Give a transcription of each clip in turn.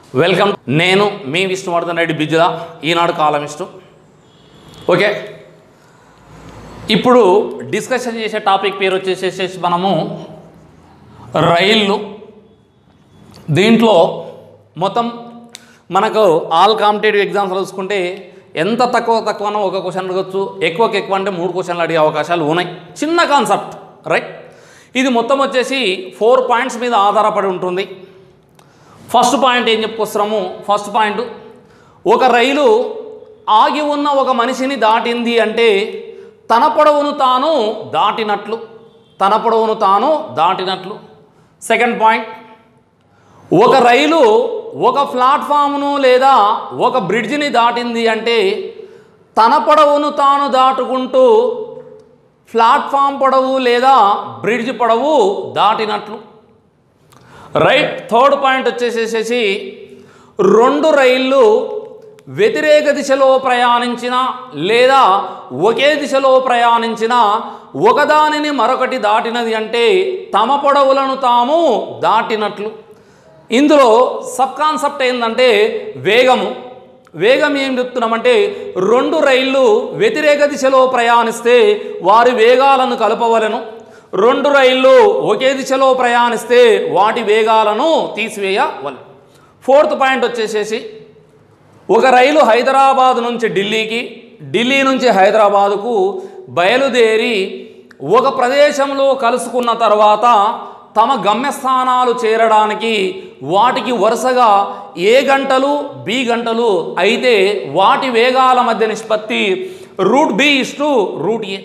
Welcome నేను మీ Vishnuvardhan Reddy Bijjula Eenadu columnist okay ఇప్పుడు డిస్కషన్ చేసే టాపిక్ పేరు వచ్చేసేసి మనము రైళ్ళు దీంట్లో మొత్తం మనకు ఆల్ కాంపిటేటివ్ ఎగ్జామ్స్ చూసుకుంటే ఎంత తక్కువ తక్కువనో ఒక క్వశ్చన్ అడగచ్చు ఎక్కువకి ఎక్కువ అంటే మూడు క్వశ్చన్లు అడిగే అవకాశాలు ఉన్నాయి చిన్న కాన్సెప్ట్ రైట్ ఇది మొత్తం వచ్చేసి ఫోర్ పాయింట్స్ మీద ఆధారపడి ఉంటుంది ఫస్ట్ పాయింట్ ఏం చెప్పుకొస్తున్నాము ఫస్ట్ పాయింట్ ఒక రైలు ఆగి ఉన్న ఒక మనిషిని దాటింది అంటే తన పొడవును తాను దాటినట్లు తన పొడవును తాను దాటినట్లు సెకండ్ పాయింట్ ఒక రైలు ఒక ప్లాట్ఫామ్ను లేదా ఒక బ్రిడ్జిని దాటింది అంటే తన పొడవును తాను దాటుకుంటూ ప్లాట్ఫామ్ పొడవు లేదా బ్రిడ్జ్ పొడవు దాటినట్లు రైట్ థర్డ్ పాయింట్ వచ్చేసేసేసి రెండు రైళ్ళు వ్యతిరేక దిశలో ప్రయాణించిన లేదా ఒకే దిశలో ప్రయాణించిన ఒకదానిని మరొకటి దాటినది అంటే తమ పొడవులను తాము దాటినట్లు ఇందులో సబ్ కాన్సెప్ట్ ఏంటంటే వేగము వేగం ఏం చెప్తున్నామంటే రెండు రైళ్ళు వ్యతిరేక దిశలో ప్రయాణిస్తే వారి వేగాలను కలపవలను రెండు రైళ్ళు ఒకే దిశలో ప్రయాణిస్తే వాటి వేగాలను తీసివేయవలను ఫోర్త్ పాయింట్ వచ్చేసేసి ఒక రైలు హైదరాబాద్ నుంచి ఢిల్లీకి ఢిల్లీ నుంచి హైదరాబాదుకు బయలుదేరి ఒక ప్రదేశంలో కలుసుకున్న తర్వాత తమ గమ్యస్థానాలు చేరడానికి వాటికి వరుసగా ఏ గంటలు బి గంటలు అయితే వాటి వేగాల మధ్య నిష్పత్తి root B is to root A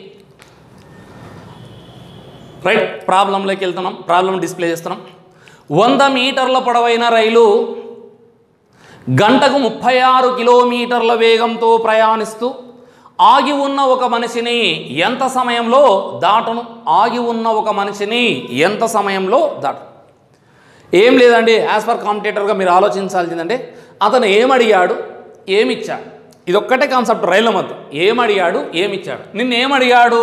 right ప్రాబ్లంలోకి వెళ్తున్నాం ప్రాబ్లం డిస్ప్లే చేస్తున్నాం వంద మీటర్ల పొడవైన రైలు గంటకు ముప్పై ఆరు కిలోమీటర్ల వేగంతో ప్రయాణిస్తూ ఆగి ఉన్న ఒక మనిషిని ఎంత సమయంలో దాటును ఆగి ఉన్న ఒక మనిషిని ఎంత సమయంలో దాటు ఏం లేదండి యాజ్ పర్ కాంపిటేటర్గా మీరు ఆలోచించాల్సిందంటే అతను ఏమడిగాడు ఏమిచ్చాడు ఇదొక్కటే కాన్సెప్ట్ రైళ్ళ మధ్య ఏమడిగాడు ఏమిచ్చాడు నిన్న ఏమడిగాడు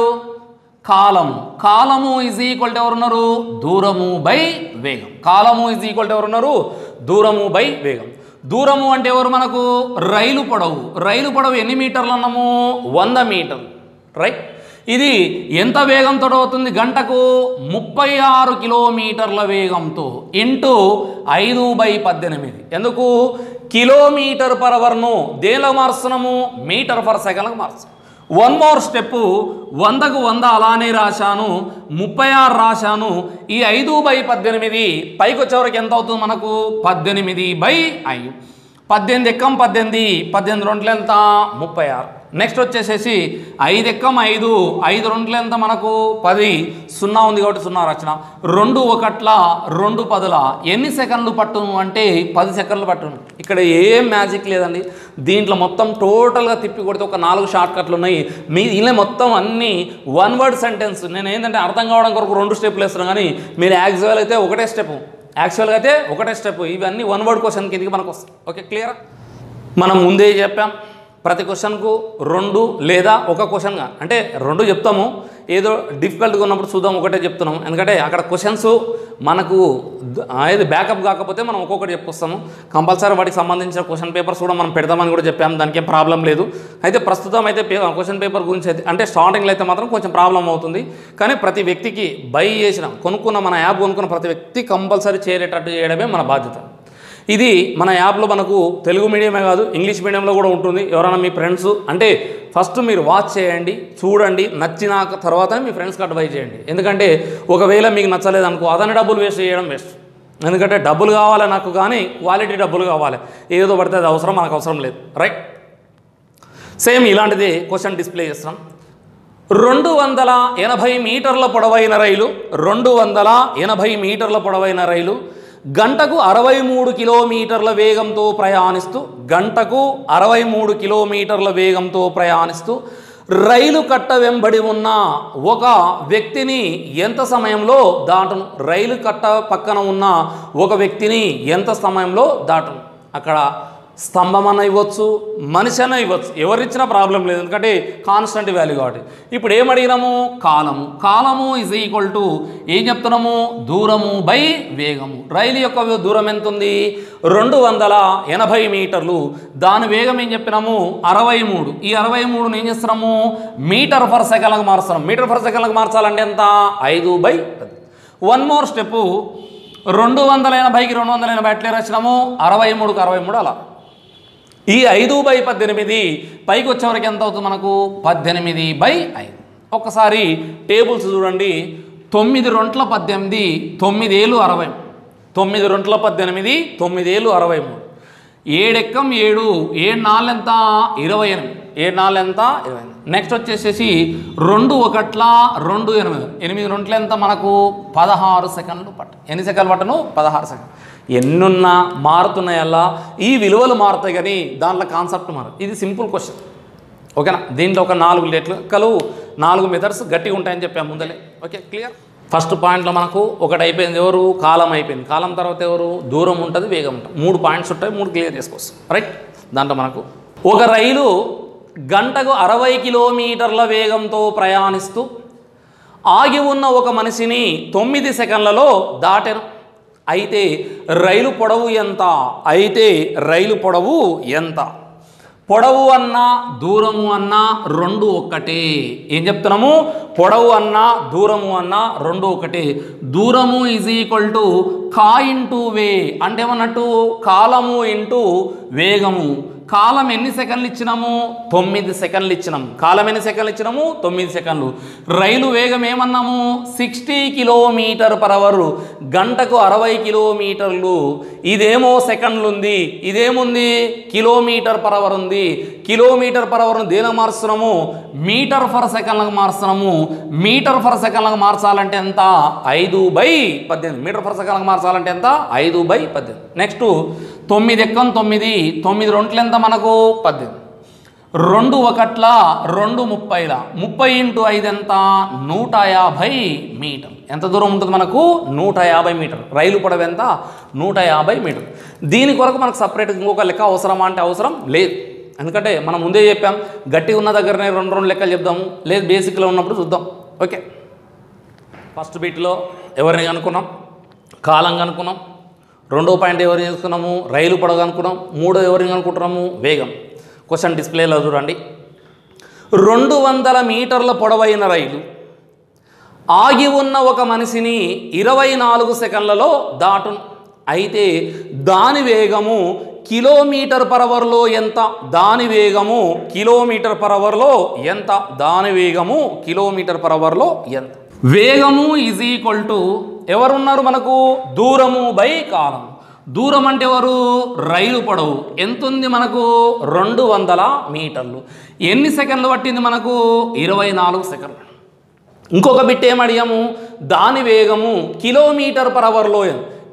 కాలము కాలము ఈజ్ ఈక్వల్ టు ఎవరున్నారు దూరము బై వేగం కాలము ఈజ్ ఈక్వల్ టు ఎవరున్నారు దూరము బై వేగం దూరము అంటే ఎవరు మనకు రైలు పొడవు రైలు పొడవు ఎన్ని మీటర్లు అన్నాము వంద మీటర్లు రైట్ ఇది ఎంత వేగంతో అవుతుంది గంటకు ముప్పై ఆరు కిలోమీటర్ల వేగంతో ఇంటూ ఐదు బై పద్దెనిమిది ఎందుకు కిలోమీటర్ పర్ అవర్ను దేనిలో మారుస్తున్నాము మీటర్ పర్ సెకండ్లకు మారుస్తున్నాం వన్ మోర్ స్టెప్ వందకు వంద అలానే రాశాను ముప్పై ఆరు రాశాను ఈ ఐదు బై పద్దెనిమిది పైకి వచ్చేవరకు ఎంత అవుతుంది మనకు పద్దెనిమిది బై ఐదు పద్దెనిమిది ఎక్కం పద్దెనిమిది పద్దెనిమిది రెండులు ఎంత ముప్పై ఆరు నెక్స్ట్ వచ్చేసేసి ఐదు ఎక్కం ఐదు ఐదు రెండులు ఎంత మనకు పది సున్నా ఉంది కాబట్టి సున్నా రచన రెండు ఒకట్ల రెండు పదుల ఎన్ని సెకండ్లు పట్టును అంటే పది సెకండ్లు పట్టును ఇక్కడ ఏం మ్యాజిక్ లేదండి దీంట్లో మొత్తం టోటల్గా తిప్పి కొడితే ఒక నాలుగు షార్ట్ కట్లు ఉన్నాయి మీ ఇలా మొత్తం అన్నీ వన్ వర్డ్ సెంటెన్స్ నేను ఏంటంటే అర్థం కావడం కొరకు రెండు స్టెప్లు వేస్తున్నాను కానీ మీరు యాక్చువల్ అయితే ఒకటే స్టెప్ యాక్చువల్గా అయితే ఒకటే స్టెప్ ఇవన్నీ వన్ వర్డ్ క్వశ్చన్ కిందకి మనకు వస్తాయి ఓకే క్లియరా మనం ముందే చెప్పాం ప్రతి క్వశ్చన్కు రెండు లేదా ఒక క్వశ్చన్గా అంటే రెండు చెప్తాము ఏదో డిఫికల్ట్గా ఉన్నప్పుడు చూద్దాం ఒకటే చెప్తున్నాం ఎందుకంటే అక్కడ క్వశ్చన్స్ మనకు ద- ఏది బ్యాకప్ కాకపోతే మనం ఒక్కొక్కటి చెప్పుకొస్తాము కంపల్సరీ వాటికి సంబంధించిన క్వశ్చన్ పేపర్స్ కూడా మనం పెడదామని కూడా చెప్పాము దానికి ఏం ప్రాబ్లం లేదు అయితే ప్రస్తుతం అయితే పే క్వశ్చన్ పేపర్ గురించి అయితే అంటే స్టార్టింగ్లో అయితే మాత్రం కొంచెం ప్రాబ్లం అవుతుంది కానీ ప్రతి వ్యక్తికి బై చేసిన కొనుక్కున్న మన యాప్ కొనుక్కున్న ప్రతి వ్యక్తి కంపల్సరీ చేరేటట్టు చేయడమే మన బాధ్యత ఇది మన యాప్లో మనకు తెలుగు మీడియమే కాదు ఇంగ్లీష్ మీడియంలో కూడా ఉంటుంది ఎవరైనా మీ ఫ్రెండ్స్ అంటే ఫస్ట్ మీరు వాచ్ చేయండి చూడండి నచ్చినాక తర్వాతనే మీ ఫ్రెండ్స్కి అడ్వైజ్ చేయండి ఎందుకంటే ఒకవేళ మీకు నచ్చలేదు అనుకో అతని డబ్బులు వేస్ట్ చేయడం వేస్ట్ ఎందుకంటే డబ్బులు కావాలి నాకు కానీ క్వాలిటీ డబ్బులు కావాలి ఏదో పడితే అది అవసరం మనకు అవసరం లేదు రైట్ సేమ్ ఇలాంటిది క్వశ్చన్ డిస్ప్లే చేస్తాం రెండు వందల ఎనభై మీటర్ల పొడవైన రైలు రెండు వందల ఎనభై మీటర్ల పొడవైన రైలు గంటకు అరవై మూడు కిలోమీటర్ల వేగంతో ప్రయాణిస్తూ గంటకు అరవై మూడు కిలోమీటర్ల వేగంతో ప్రయాణిస్తూ రైలు కట్ట వెంబడి ఉన్న ఒక వ్యక్తిని ఎంత సమయంలో దాటును రైలు కట్ట పక్కన ఉన్న ఒక వ్యక్తిని ఎంత సమయంలో దాటును అక్కడ స్తంభం అన్న ఇవ్వచ్చు మనిషి అన్న ఇవ్వచ్చు ఎవరిచ్చినా ప్రాబ్లం లేదు ఎందుకంటే కాన్స్టెంట్ వాల్యూ కాబట్టి ఇప్పుడు ఏం అడిగినాము కాలము కాలము ఇజ్ ఈక్వల్ టు ఏం చెప్తున్నాము దూరము బై వేగము రైలు యొక్క దూరం ఎంత ఉంది రెండు వందల ఎనభై మీటర్లు దాని వేగం ఏం చెప్పినాము అరవై మూడు ఈ అరవై మూడుని ఏం చేస్తున్నాము మీటర్ పర్ సెకండ్లకు మారుస్తున్నాం మీటర్ పర్ సెకండ్లకు మార్చాలంటే ఎంత ఐదు బై పది వన్ మోర్ స్టెప్ రెండు వందల ఎనభైకి రెండు వందల ఎనభై ఎట్లా రాసినాము అరవై మూడుకి అరవై మూడు అలా ఈ ఐదు బై పద్దెనిమిది పైకి వచ్చేవరకు ఎంత అవుతుంది మనకు పద్దెనిమిది బై ఐదు ఒకసారి టేబుల్స్ చూడండి తొమ్మిది రొంట్ల పద్దెనిమిది తొమ్మిదేలు అరవై తొమ్మిది రొంట్ల పద్దెనిమిది తొమ్మిదేలు అరవై మూడు ఏడెక్కం ఏడు ఏడు నాలుగు ఎంత ఇరవై ఎనిమిది ఏడు నాలుగు ఎంత ఇరవై ఎనిమిది నెక్స్ట్ వచ్చేసేసి రెండు ఒకట్ల రెండు ఎనిమిది ఎనిమిది రెంట్ల ఎంత మనకు పదహారు సెకండ్లు పట్ట ఎన్ని సెకండ్లు పట్టను పదహారు సెకండ్ ఎన్నున్నా మారుతున్నాయల్లా ఈ విలువలు మారుతాయి కానీ దాంట్లో కాన్సెప్ట్ మారదు ఇది సింపుల్ క్వశ్చన్ ఓకేనా దీంట్లో ఒక నాలుగు లెక్కలు నాలుగు మెథడ్స్ గట్టిగా ఉంటాయని చెప్పాము ముందలే ఓకే క్లియర్ ఫస్ట్ పాయింట్లో మనకు ఒకటి అయిపోయింది ఎవరు కాలం అయిపోయింది కాలం తర్వాత ఎవరు దూరం ఉంటుంది వేగం ఉంటుంది మూడు పాయింట్స్ ఉంటాయి మూడు క్లియర్ చేసుకోవచ్చు రైట్ దాంట్లో మనకు ఒక రైలు గంటకు అరవై కిలోమీటర్ల వేగంతో ప్రయాణిస్తూ ఆగి ఉన్న ఒక మనిషిని తొమ్మిది సెకండ్లలో దాటెను అయితే రైలు పొడవు ఎంత అయితే రైలు పొడవు ఎంత పొడవు అన్నా దూరము అన్నా రెండు ఒక్కటే ఏం చెప్తున్నాము పొడవు అన్నా దూరము అన్నా రెండు ఒకటే దూరము ఈజ్ ఈక్వల్ టు కా ఇంటూ వే అంటే ఏమన్నట్టు కాలము ఇంటూ వేగము కాలం ఎన్ని సెకండ్లు ఇచ్చినాము తొమ్మిది సెకండ్లు ఇచ్చినాము కాలం ఎన్ని సెకండ్లు ఇచ్చినాము తొమ్మిది సెకండ్లు రైలు వేగం ఏమన్నాము సిక్స్టీ కిలోమీటర్ పర్ అవర్ గంటకు అరవై కిలోమీటర్లు ఇదేమో సెకండ్లు ఉంది ఇదేముంది కిలోమీటర్ పర్ అవర్ ఉంది కిలోమీటర్ పర్ అవర్ను దేనికి మారుస్తున్నాము మీటర్ ఫర్ సెకండ్లకు మారుస్తున్నాము మీటర్ ఫర్ సెకండ్లకు మార్చాలంటే ఎంత ఐదు బై పద్దెనిమిది మీటర్ ఫర్ సెకండ్లకు మార్చాలంటే ఎంత ఐదు బై పద్దెనిమిది నెక్స్ట్ తొమ్మిది ఎక్కం తొమ్మిది తొమ్మిది రెంట్లు ఎంత మనకు పద్దెనిమిది రెండు ఒకట్ల రెండు ముప్పైల ముప్పై ఇంటూ ఐదు ఎంత నూట యాభై మీటర్ ఎంత దూరం ఉంటుంది మనకు నూట యాభై మీటర్ రైలు పొడవు ఎంత నూట యాభై మీటర్ దీని కొరకు మనకు సపరేట్ ఇంకొక లెక్క అవసరమా అంటే అవసరం లేదు ఎందుకంటే మనం ముందే చెప్పాం గట్టి ఉన్న దగ్గరనే రెండు రెండు లెక్కలు చెప్దాము లేదు బేసిక్లో ఉన్నప్పుడు చూద్దాం ఓకే ఫస్ట్ బీట్లో ఎవరిని కనుక్కున్నాం కాలం కనుక్కున్నాం రెండో పాయింట్ ఎవరిని చేసుకున్నాము రైలు పొడవు కనుక్కున్నాం మూడో ఎవరిని కనుక్కుంటున్నాము వేగం క్వశ్చన్ డిస్ప్లేలో చూడండి రెండు వందల మీటర్ల పొడవైన రైలు ఆగి ఉన్న ఒక మనిషిని ఇరవై నాలుగు సెకండ్లలో దాటును అయితే దాని వేగము కిలోమీటర్ పర్ అవర్లో ఎంత దాని వేగము కిలోమీటర్ పర్ అవర్లో ఎంత దాని వేగము కిలోమీటర్ పర్ అవర్లో ఎంత వేగము ఈజ్ ఈక్వల్ టు ఎవరున్నారు మనకు దూరము బై కాలం దూరం అంటే ఎవరు రైలు పొడవు ఎంత ఉంది మనకు రెండు వందల మీటర్లు ఎన్ని సెకండ్లు పట్టింది మనకు ఇరవై నాలుగు సెకండ్లు ఇంకొక బిట్ ఏం అడిగాము దాని వేగము కిలోమీటర్ పర్ అవర్లో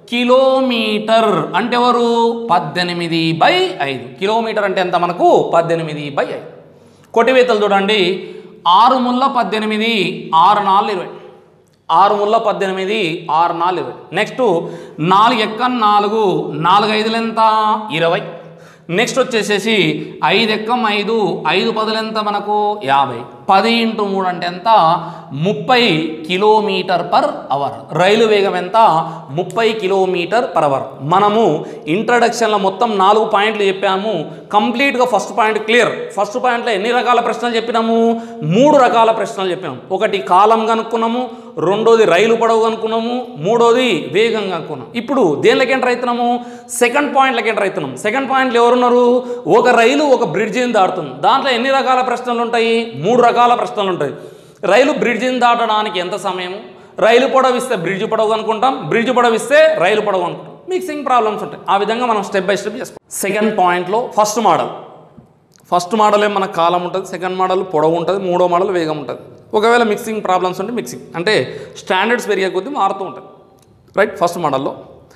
కిలోమీటర్ అంటే ఎవరు పద్దెనిమిది బై ఐదు కిలోమీటర్ అంటే ఎంత మనకు పద్దెనిమిది బై ఐదు కొట్టివేతలు చూడండి ఆరు ముళ్ళ పద్దెనిమిది ఆరు నాలుగు ఇరవై ఆరు ముళ్ళ పద్దెనిమిది ఆరు నాలుగు ఇరవై నెక్స్ట్ నాలుగు ఎక్కం నాలుగు నాలుగు ఐదులు ఎంత ఇరవై నెక్స్ట్ వచ్చేసేసి ఐదు ఎక్కం ఐదు ఐదు పదులు ఎంత మనకు యాభై పది ఇంటూ మూడు అంటే ఎంత ముప్పై కిలోమీటర్ పర్ అవర్ రైలు వేగం ఎంత ముప్పై కిలోమీటర్ పర్ అవర్ మనము ఇంట్రడక్షన్లో మొత్తం నాలుగు పాయింట్లు చెప్పాము కంప్లీట్గా ఫస్ట్ పాయింట్ క్లియర్ ఫస్ట్ పాయింట్లో ఎన్ని రకాల ప్రశ్నలు చెప్పినాము మూడు రకాల ప్రశ్నలు చెప్పినాము ఒకటి కాలం కనుక్కున్నాము రెండోది రైలు పొడవు కనుక్కున్నాము మూడోది వేగం కనుక్కున్నాం ఇప్పుడు దేనిలోకి ఎంటర్ అవుతున్నాము సెకండ్ పాయింట్లకి ఎంటర్ అవుతున్నాం సెకండ్ పాయింట్లో ఎవరున్నారు ఒక రైలు ఒక బ్రిడ్జిని దాటుతుంది దాంట్లో ఎన్ని రకాల ప్రశ్నలు ఉంటాయి మూడు రకాల ప్రశ్నలు ఉంటాయి రైలు బ్రిడ్జిని దాటడానికి ఎంత సమయం రైలు పొడవు ఇస్తే బ్రిడ్జ్ పొడవు అనుకుంటాం బ్రిడ్జ్ పొడవు ఇస్తే రైలు పొడవు అనుకుంటాం మిక్సింగ్ ప్రాబ్లమ్స్ ఉంటాయి ఆ విధంగా మనం స్టెప్ బై స్టెప్ చేసుకోం సెకండ్ పాయింట్లో ఫస్ట్ మోడల్ ఫస్ట్ మోడల్ ఏం మనకు కాలం ఉంటుంది సెకండ్ మోడల్ పొడవు ఉంటుంది మూడో మోడల్ వేగం ఉంటుంది ఒకవేళ మిక్సింగ్ ప్రాబ్లమ్స్ ఉంటే మిక్సింగ్ అంటే స్టాండర్డ్స్ పెరిగే కొద్దీ మారుతూ ఉంటుంది రైట్ ఫస్ట్ మోడల్లో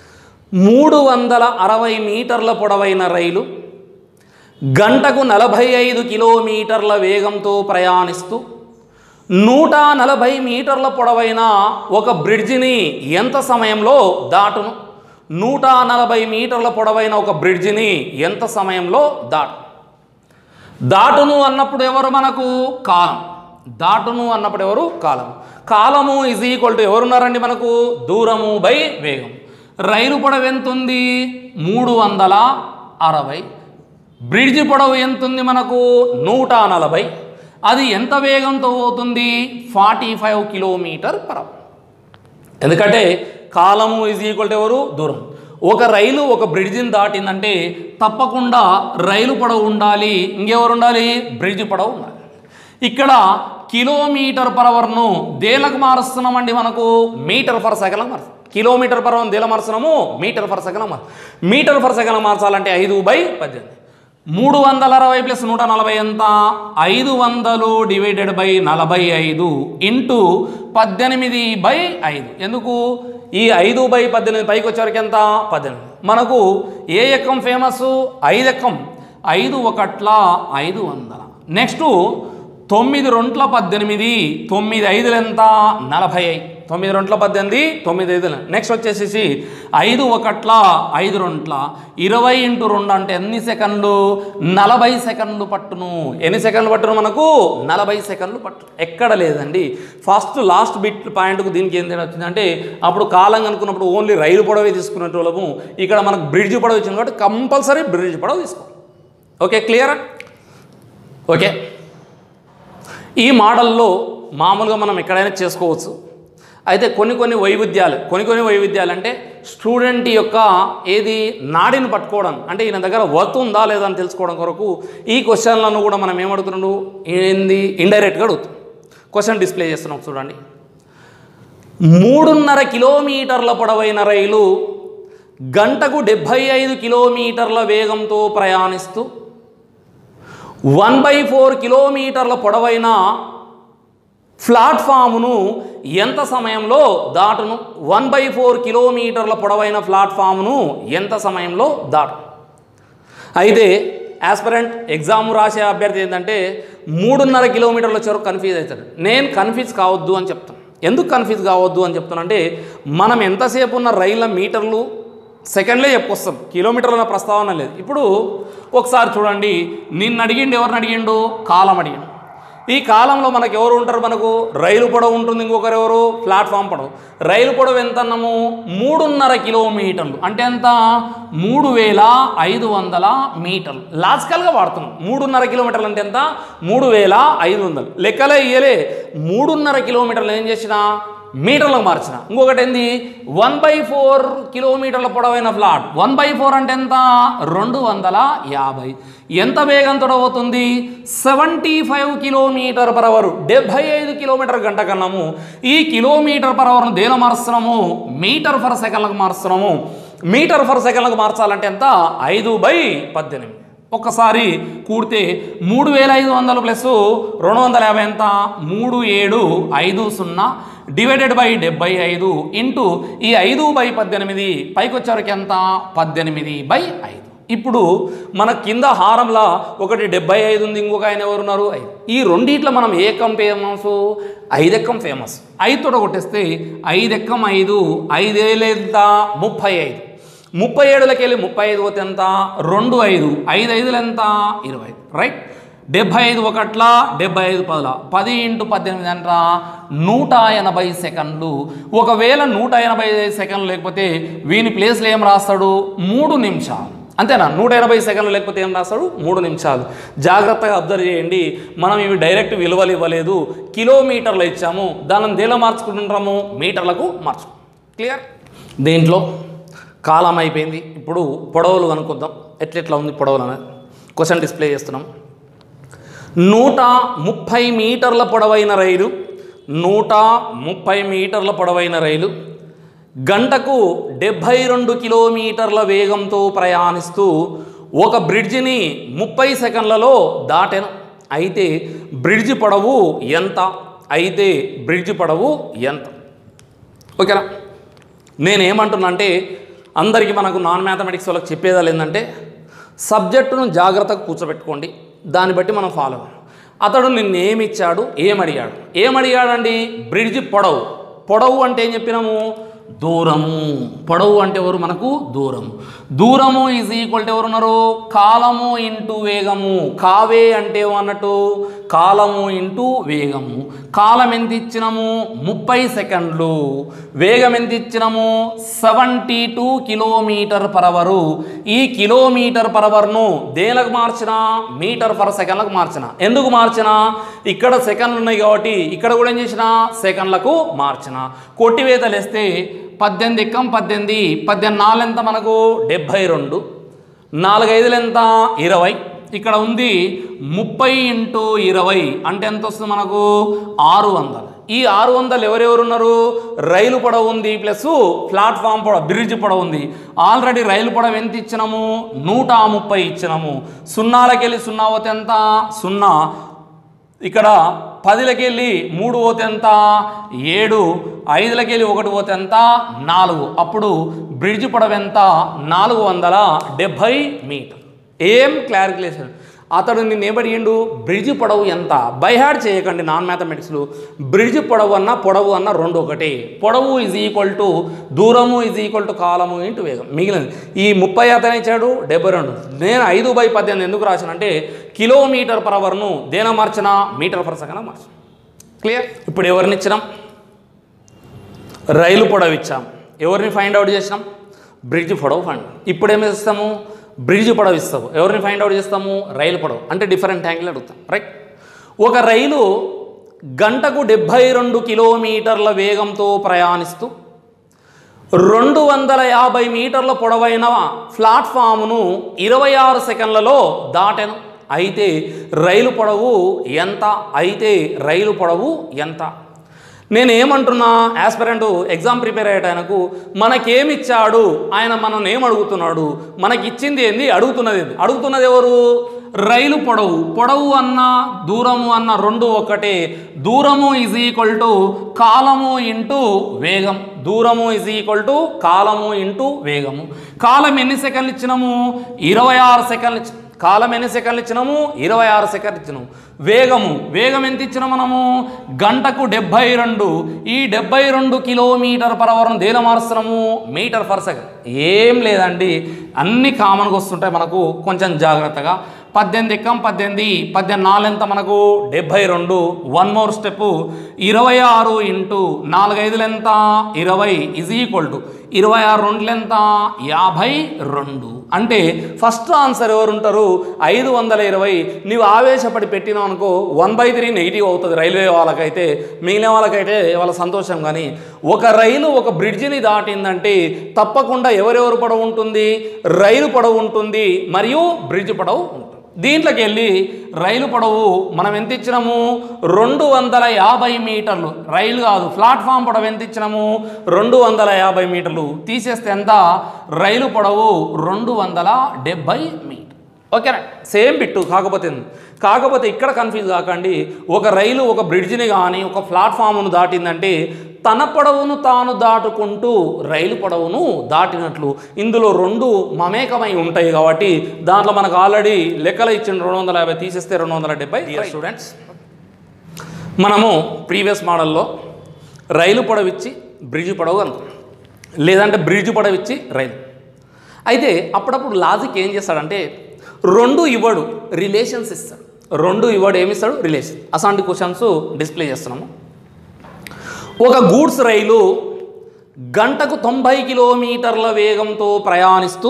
మూడు వందల అరవై మీటర్ల పొడవైన రైలు గంటకు నలభై ఐదు కిలోమీటర్ల వేగంతో ప్రయాణిస్తూ నూట నలభై మీటర్ల పొడవైన ఒక బ్రిడ్జిని ఎంత సమయంలో దాటును నూట నలభై మీటర్ల పొడవైన ఒక బ్రిడ్జిని ఎంత సమయంలో దాటు దాటును అన్నప్పుడు ఎవరు మనకు కాలం దాటును అన్నప్పుడు ఎవరు కాలం కాలము ఈజ్ ఈక్వల్ టు ఎవరున్నారండి మనకు దూరము బై వేగం రైలు పొడవు ఎంత ఉంది మూడు వందల అరవై బ్రిడ్జి పొడవు ఎంత ఉంది మనకు నూట నలభై అది ఎంత వేగంతో పోతుంది forty five kilometre per hour ఎందుకంటే కాలము ఈజ్ ఈక్వల్ టు ఎవరు దూరం ఒక రైలు ఒక బ్రిడ్జిని దాటిందంటే తప్పకుండా రైలు పొడవు ఉండాలి ఇంకెవరు ఉండాలి బ్రిడ్జ్ పొడవు ఉండాలి ఇక్కడ కిలోమీటర్ పర్ అవర్ను దేలకు మారుస్తున్నామండి మనకు మీటర్ పర్ సెకండ్ మారుస్తాం కిలోమీటర్ పర్ అవర్ దేల మారుస్తున్నాము మీటర్ పర్ సెకండ్ మారు మీటర్ పర్ సెకండ్ మార్చాలంటే ఐదు బై పద్దెనిమిది మూడు వందల అరవై ప్లస్ నూట నలభై ఎంత ఐదు వందలు డివైడెడ్ బై నలభై ఐదు ఇంటూ పద్దెనిమిది బై ఐదు ఎందుకు ఈ ఐదు బై పద్దెనిమిది పైకి వచ్చేవరకు ఎంత పద్దెనిమిది మనకు ఏ ఎక్కం ఫేమస్ ఐదు ఎక్కం ఐదు ఒకట్ల ఐదు వందల నెక్స్ట్ తొమ్మిది రొంట్ల పద్దెనిమిది తొమ్మిది ఐదులు ఎంత నలభై ఐదు తొమ్మిది రొంట్ల పద్దెనిమిది తొమ్మిది ఐదులు నెక్స్ట్ వచ్చేసేసి ఐదు ఒకట్ల ఐదు రొంట్ల ఇరవై ఇంటూ రెండు అంటే ఎన్ని సెకండ్లు నలభై సెకండ్లు పట్టును ఎన్ని సెకండ్లు పట్టును మనకు నలభై సెకండ్లు పట్టు ఎక్కడ లేదండి ఫస్ట్ లాస్ట్ బిట్ పాయింట్కు దీనికి ఏం తేడా వచ్చిందంటే అప్పుడు కాలం అనుకున్నప్పుడు ఓన్లీ రైలు పొడవే తీసుకునేటోళ్ళము ఇక్కడ మనకు బ్రిడ్జ్ పొడవ వచ్చింది కాబట్టి కంపల్సరీ బ్రిడ్జ్ పొడవ తీసుకో ఓకే క్లియర్ ఓకే ఈ మోడల్లో మామూలుగా మనం ఎక్కడైనా చేసుకోవచ్చు అయితే కొన్ని కొన్ని వైవిధ్యాలు కొన్ని కొన్ని వైవిధ్యాలు అంటే స్టూడెంట్ యొక్క ఏది నాడిని పట్టుకోవడం అంటే ఈయన దగ్గర వర్త్ ఉందా లేదా అని తెలుసుకోవడం కొరకు ఈ క్వశ్చన్లను కూడా మనం ఏమడుగుతున్నాడు ఏంది ఇండైరెక్ట్గా అడుగుతాం క్వశ్చన్ డిస్ప్లే చేస్తున్నాం చూడండి మూడున్నర కిలోమీటర్ల పొడవైన రైలు గంటకు డెబ్భై ఐదు కిలోమీటర్ల వేగంతో ప్రయాణిస్తూ వన్ బై ఫోర్ కిలోమీటర్ల పొడవైన ప్లాట్ఫామును ఎంత సమయంలో దాటును వన్ బై ఫోర్ కిలోమీటర్ల పొడవైన ప్లాట్ఫామ్ను ఎంత సమయంలో దాటు అయితే ఆస్పరెంట్ ఎగ్జామ్ రాసే అభ్యర్థి ఏంటంటే మూడున్నర కిలోమీటర్ల వరకు కన్ఫ్యూజ్ అవుతాడు నేను కన్ఫ్యూజ్ కావద్దు అని చెప్తాను ఎందుకు కన్ఫ్యూజ్ కావద్దు అని చెప్తానంటే మనం ఎంతసేపు ఉన్న రైళ్ళ మీటర్లు సెకండ్లే చెప్పుకొస్తాం కిలోమీటర్ల ప్రస్తావన లేదు ఇప్పుడు ఒకసారి చూడండి నిన్ను అడిగిండు ఎవరిని అడిగిండు కాలం అడిగిండు ఈ కాలంలో మనకు ఎవరు ఉంటారు మనకు రైలు పొడవు ఉంటుంది ఇంకొకరు ఎవరు ప్లాట్ఫామ్ పొడవు రైలు పొడవు ఎంత అన్నాము మూడున్నర కిలోమీటర్లు అంటే ఎంత మూడు వేల ఐదు వందల మీటర్లు లాజికల్గా వాడుతున్నాం మూడున్నర కిలోమీటర్లు అంటే ఎంత మూడు వేల ఐదు వందలు లెక్కలే ఇయ్యలే మూడున్నర కిలోమీటర్లు ఏం చేసిన మీటర్లకు మార్చిన ఇంకొకటి ఏంది వన్ బై ఫోర్ కిలోమీటర్ల పొడవైన ఫ్లాట్ వన్ బై ఫోర్ అంటే ఎంత రెండు వందల యాభై ఎంత వేగంతో అవుతుంది seventy five kilometre per hour డెబ్బై ఐదు కిలోమీటర్ గంట కన్నాము ఈ కిలోమీటర్ పర్ అవర్ను దేని మారుస్తున్నాము మీటర్ పర్ సెకండ్లకు మారుస్తున్నాము మీటర్ పర్ సెకండ్లకు మార్చాలంటే ఎంత ఐదు బై పద్దెనిమిది ఒక్కసారి కూడితే మూడు వేల ఐదు వందలు ప్లస్ రెండు వందల యాభై ఎంత మూడు ఏడు ఐదు సున్నా డివైడెడ్ బై డెబ్బై ఐదు ఇంటూ ఈ ఐదు బై పద్దెనిమిది పైకి వచ్చేవరకు ఎంత పద్దెనిమిది బై ఐదు ఇప్పుడు మన కింద హారంలా ఒకటి డెబ్బై ఐదు ఉంది ఇంకొక ఆయన ఎవరున్నారు ఐదు ఈ రెండిట్లో మనం ఏ ఎక్కం ఫేమస్ ఐదెక్కం ఫేమస్ ఐదుతో కొట్టేస్తే ఐదెక్కం ఐదు ఐదేళ్ళు ఎంత ముప్పై ఐదు ముప్పై ఏడులకి వెళ్ళి ముప్పై ఐదు పోతే ఎంత రెండు ఐదు ఐదు ఐదులు ఎంత ఇరవై ఐదు రైట్ డెబ్బై ఐదు ఒకట్ల డెబ్బై ఐదు పదుల పది ఇంటూ పద్దెనిమిది అంట నూట ఎనభై సెకండ్లు ఒకవేళ నూట ఎనభై ఐదు సెకండ్లు లేకపోతే వీని ప్లేస్లో ఏం రాస్తాడు మూడు నిమిషాలు అంతేనా నూట ఎనభై సెకండ్లు లేకపోతే ఏం రాస్తాడు మూడు నిమిషాలు జాగ్రత్తగా అబ్జర్వ్ చేయండి మనం ఇవి డైరెక్ట్ విలువలు ఇవ్వలేదు కిలోమీటర్లు ఇచ్చాము దానిని దేలో మార్చుకుంటున్నాము మీటర్లకు మార్చు క్లియర్ దీంట్లో కాలం అయిపోయింది ఇప్పుడు పొడవులు కనుక్కుందాం ఎట్లెట్లా ఉంది పొడవులు అనేది క్వశ్చన్ డిస్ప్లే చేస్తున్నాం నూట ముప్పై మీటర్ల పొడవైన రైలు నూట ముప్పై మీటర్ల పొడవైన రైలు గంటకు డెబ్భై రెండు కిలోమీటర్ల వేగంతో ప్రయాణిస్తూ ఒక బ్రిడ్జిని ముప్పై సెకండ్లలో దాటెను అయితే బ్రిడ్జి పొడవు ఎంత అయితే బ్రిడ్జి పొడవు ఎంత ఓకేనా నేనేమంటున్నా అంటే అందరికీ మనకు నాన్ మ్యాథమెటిక్స్ వాళ్ళకి చెప్పేదాలు ఏంటంటే సబ్జెక్టును జాగ్రత్తగా కూర్చోబెట్టుకోండి దాన్ని బట్టి మనం ఫాలో అవ్వాలి. అతడు నిన్ను ఏమిచ్చాడు ఏమడిగాడు ఏమడిగాడండి బ్రిడ్జ్ పొడవు పొడవు అంటే ఏం చెప్పినాము దూరము పొడవు అంటే ఎవరు మనకు దూరము దూరము ఈజ్ ఈక్వల్ టు ఎవరు ఉన్నారు కాలము ఇంటూ వేగము కావే అంటే అన్నట్టు కాలము ఇంటూ వేగము కాలం ఎంత ఇచ్చినాము ముప్పై సెకండ్లు వేగం ఎంత ఇచ్చినాము seventy two kilometre per hour ఈ కిలోమీటర్ పర్ అవర్ను దేనికి మార్చిన మీటర్ పర్ సెకండ్లకు మార్చిన ఎందుకు మార్చిన ఇక్కడ సెకండ్లు ఉన్నాయి కాబట్టి ఇక్కడ కూడా ఏం చేసిన సెకండ్లకు మార్చిన కొట్టివేతలు వేస్తే పద్దెనిమిది ఎక్కం పద్దెనిమిది పద్దెనిమిది నాలుగు ఎంత మనకు డెబ్భై రెండు నాలుగైదులు ఎంత ఇరవై ఇక్కడ ఉంది ముప్పై ఇంటూ ఇరవై అంటే ఎంత వస్తుంది మనకు ఆరు వందలు ఈ ఆరు వందలు ఎవరెవరు ఉన్నారు రైలు పొడవు ఉంది ప్లస్ ప్లాట్ఫామ్ పొడవు బ్రిడ్జ్ పొడవు ఉంది ఆల్రెడీ రైలు పొడవు ఎంత ఇచ్చినాము నూట ముప్పై ఇచ్చినాము సున్నాలకెళ్ళి సున్నా పోతే ఎంత సున్నా ఇక్కడ పదిలకి వెళ్ళి మూడు పోతే ఎంత ఏడు ఐదులకి వెళ్ళి ఒకటి పోతే ఎంత నాలుగు అప్పుడు బ్రిడ్జ్ పొడవు ఎంత నాలుగు వందల డెబ్భై మీటర్ ఏం క్లారికులేషన్ అతడు నిన్ను ఏమడిగిండు బ్రిడ్జ్ పొడవు ఎంత బైహార్డ్ చేయకండి నాన్ మ్యాథమెటిక్స్లో బ్రిడ్జ్ పొడవు అన్న పొడవు అన్న రెండు ఒకటే పొడవు ఈజ్ ఈక్వల్ టు దూరము ఈజ్ ఈక్వల్ టు కాలము ఇంటూ వేగం మిగిలింది ఈ ముప్పై అతను ఇచ్చాడు డెబ్బై రెండు నేను ఐదు బై పద్దెనిమిది ఎందుకు రాసిన అంటే కిలోమీటర్ పర్ అవర్ను దేన మార్చిన మీటర్ పర్ సెకండ్ మార్చిన క్లియర్ ఇప్పుడు ఎవరిని ఇచ్చినాం రైలు పొడవు ఇచ్చాం ఎవరిని ఫైండ్ అవుట్ చేసినాం బ్రిడ్జ్ పొడవు ఫైండ్ ఇప్పుడు ఏమి ఇస్తాము బ్రిడ్జ్ పొడవు ఇస్తాము ఎవరిని ఫైండ్ అవుట్ చేస్తాము రైలు పొడవు అంటే డిఫరెంట్ యాంగిల్ అడుగుతాం రైట్ ఒక రైలు గంటకు డెబ్భై రెండు కిలోమీటర్ల వేగంతో ప్రయాణిస్తూ రెండు వందల యాభై మీటర్ల పొడవైన ప్లాట్ఫామ్ను ఇరవై ఆరు సెకండ్లలో దాటెను అయితే రైలు పొడవు ఎంత అయితే రైలు పొడవు ఎంత నేను ఏమంటున్నా యాస్పిరెంట్ ఎగ్జామ్ ప్రిపేర్ అయ్యేటాయనకు మనకేమిచ్చాడు ఆయన మనం ఏం అడుగుతున్నాడు మనకి ఇచ్చింది ఏంది అడుగుతున్నది ఏంది అడుగుతున్నది ఎవరు రైలు పొడవు పొడవు అన్న దూరము అన్న రెండు ఒకటే దూరము ఈజ్ ఈక్వల్ టు కాలము ఇంటూ వేగం దూరము ఈజ్ ఈక్వల్ టు కాలము ఇంటూ వేగము కాలం ఎన్ని సెకండ్లు ఇచ్చినాము ఇరవై ఆరు సెకండ్లు ఇచ్చి కాలం ఎన్ని సెకండ్లు ఇచ్చినాము ఇరవై ఆరు సెకండ్లు ఇచ్చినాము వేగము వేగం ఎంత ఇచ్చినాం మనము గంటకు డెబ్బై రెండు ఈ డెబ్బై రెండు కిలోమీటర్ పర్ అవర్ను దేని మారుస్తున్నాము మీటర్ పర్ సెకండ్ ఏం లేదండి అన్ని కామన్గా వస్తుంటాయి మనకు కొంచెం జాగ్రత్తగా పద్దెనిమిది ఎక్కం పద్దెనిమిది పద్దెనిమిది నాలుగు ఎంత మనకు డెబ్భై రెండు వన్ మోర్ స్టెప్ ఇరవై ఆరు ఇంటూ నాలుగైదులు ఎంత ఇరవై ఇజ్ ఈక్వల్ టు ఇరవై ఆరు రెండులు ఎంత యాభై రెండు అంటే ఫస్ట్ ఆన్సర్ ఎవరు ఉంటారు ఐదు వందల ఇరవై నీవు ఆవేశపడి పెట్టినావు అనుకో వన్ బై త్రీ నెగిటివ్ అవుతుంది రైల్వే వాళ్ళకైతే మిగిలిన వాళ్ళకైతే వాళ్ళ సంతోషం కానీ ఒక రైలు ఒక బ్రిడ్జిని దాటిందంటే తప్పకుండా ఎవరెవరు పొడవు ఉంటుంది రైలు పొడవు ఉంటుంది మరియు బ్రిడ్జ్ పొడవు ఉంటుంది దీంట్లోకి వెళ్ళి రైలు పొడవు మనం ఎంత ఇచ్చినాము రెండు వందల యాభై మీటర్లు రైలు కాదు ప్లాట్ఫామ్ పొడవు ఎంత ఇచ్చినాము రెండు వందల యాభై మీటర్లు తీసేస్తే ఎంత రైలు పొడవు రెండు వందల డెబ్బై మీటర్ ఓకేనా సేమ్ బిట్టు కాకపోతే ఏంది? కాకపోతే ఇక్కడ కన్ఫ్యూజ్ కాకండి ఒక రైలు ఒక బ్రిడ్జిని కానీ ఒక ప్లాట్ఫామ్ను దాటిందంటే తన పొడవును తాను దాటుకుంటూ రైలు పొడవును దాటినట్లు ఇందులో రెండు మమేకమై ఉంటాయి కాబట్టి దాంట్లో మనకు ఆల్రెడీ లెక్కలు ఇచ్చిన రెండు వందల యాభై తీసేస్తే రెండు వందల డెబ్బై స్టూడెంట్స్ మనము ప్రీవియస్ మోడల్లో రైలు పొడవు ఇచ్చి బ్రిడ్జ్ పొడవు అనుకున్నాం లేదంటే బ్రిడ్జ్ పొడవు ఇచ్చి రైలు అయితే అప్పుడప్పుడు లాజిక్ ఏం చేస్తాడంటే రెండు ఇవ్వడు రిలేషన్స్ ఇస్తాడు రెండు ఇవ్వడు ఏమి ఇస్తాడు రిలేషన్ అసంటి క్వశ్చన్స్ డిస్ప్లే చేస్తున్నాము ఒక గూడ్స్ రైలు గంటకు తొంభై కిలోమీటర్ల వేగంతో ప్రయాణిస్తూ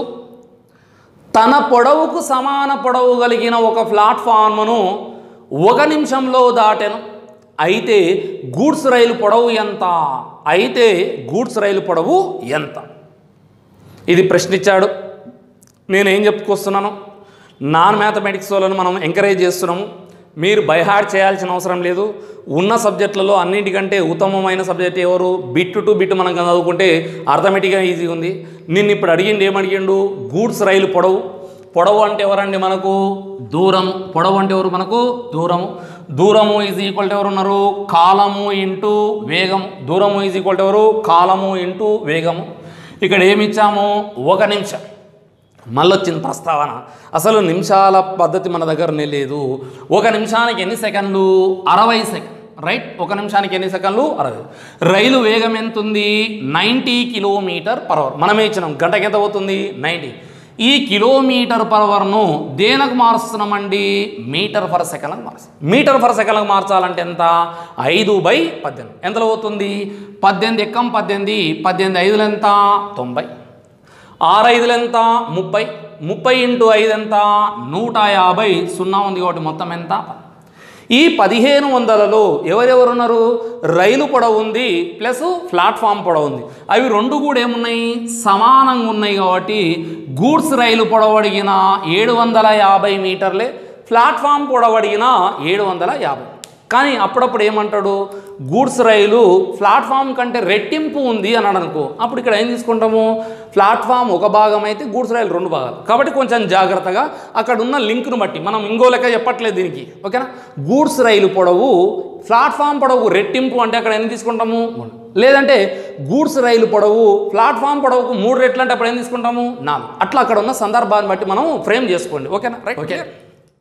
తన పొడవుకు సమాన పొడవు కలిగిన ఒక ప్లాట్ఫామ్ను ఒక నిమిషంలో దాటెను అయితే గూడ్స్ రైలు పొడవు ఎంత అయితే గూడ్స్ రైలు పొడవు ఎంత ఇది ప్రశ్నించాడు నేను ఏం చెప్పుకొస్తున్నాను నాన్ మ్యాథమెటిక్స్ వాళ్ళని మనం ఎంకరేజ్ చేస్తున్నాము మీరు బైహార్డ్ చేయాల్సిన అవసరం లేదు ఉన్న సబ్జెక్టులలో అన్నిటికంటే ఉత్తమమైన సబ్జెక్ట్ ఎవరు బిట్ టు బిట్ మనం చదువుకుంటే అర్థమెటిక్గా ఈజీగా ఉంది నిన్ను ఇప్పుడు అడిగిండు ఏమడిగిండు గూడ్స్ రైలు పొడవు పొడవు అంటే ఎవరండి మనకు దూరం పొడవు అంటే ఎవరు మనకు దూరము దూరము ఈజ్ ఈక్వల్ టు ఎవరు ఉన్నారు కాలము ఇంటూ వేగము దూరము ఈజ్ ఈక్వల్ టు ఎవరు కాలము ఇంటూ వేగము ఇక్కడ ఏమి ఇచ్చాము ఒక నిమిషం మళ్ళీ వచ్చింది ప్రస్తావన అసలు నిమిషాల పద్ధతి మన దగ్గరనే లేదు ఒక నిమిషానికి ఎన్ని సెకండ్లు అరవై సెకండ్ రైట్ ఒక నిమిషానికి ఎన్ని సెకండ్లు అరవై రైలు వేగం ఎంత ఉంది నైంటీ కిలోమీటర్ పర్ అవర్ మనమే ఇచ్చినాం గంటకి ఎంత అవుతుంది నైంటీ ఈ కిలోమీటర్ పర్ అవర్ను దేనికి మారుస్తున్నామండి మీటర్ పర్ సెకండ్కి మారుస్తాం మీటర్ పర్ సెకండ్కి మార్చాలంటే ఎంత ఐదు బై పద్దెనిమిది ఎంతలో అవుతుంది పద్దెనిమిది ఎక్కం పద్దెనిమిది పద్దెనిమిది ఐదులు ఎంత తొంభై ఆరు ఐదులు ఎంత ముప్పై ముప్పై ఇంటూ ఐదు ఎంత నూట యాభై సున్నా ఉంది కాబట్టి మొత్తం ఎంత ఈ పదిహేను వందలలో ఎవరెవరున్నారు రైలు పొడవు ఉంది ప్లస్ ప్లాట్ఫామ్ పొడవు ఉంది అవి రెండు కూడా ఏమున్నాయి సమానంగా ఉన్నాయి కాబట్టి గూడ్స్ రైలు పొడవు అడిగిన ఏడు వందల యాభై మీటర్లే ప్లాట్ఫామ్ పొడవు అడిగిన ఏడు వందల యాభై కానీ అప్పుడప్పుడు ఏమంటాడు గూడ్స్ రైలు ప్లాట్ఫామ్ కంటే రెట్టింపు ఉంది అన్నాడు అనుకో అప్పుడు ఇక్కడ ఏం తీసుకుంటాము ప్లాట్ఫామ్ ఒక భాగం అయితే గూడ్స్ రైలు రెండు భాగాలు కాబట్టి కొంచెం జాగ్రత్తగా అక్కడ ఉన్న లింక్ను బట్టి మనం ఇంకో లెక్క చెప్పట్లేదు దీనికి ఓకేనా గూడ్స్ రైలు పొడవు ప్లాట్ఫామ్ పొడవు రెట్టింపు అంటే అక్కడ ఎన్ని తీసుకుంటాము మూడు. లేదంటే గూడ్స్ రైలు పొడవు ప్లాట్ఫామ్ పొడవుకు మూడు రెట్లు అంటే అప్పుడు ఏం తీసుకుంటాము నాలుగు అట్లా అక్కడ ఉన్న సందర్భాన్ని బట్టి మనం ఫ్రేమ్ చేసుకోండి ఓకేనా రైట్ ఓకే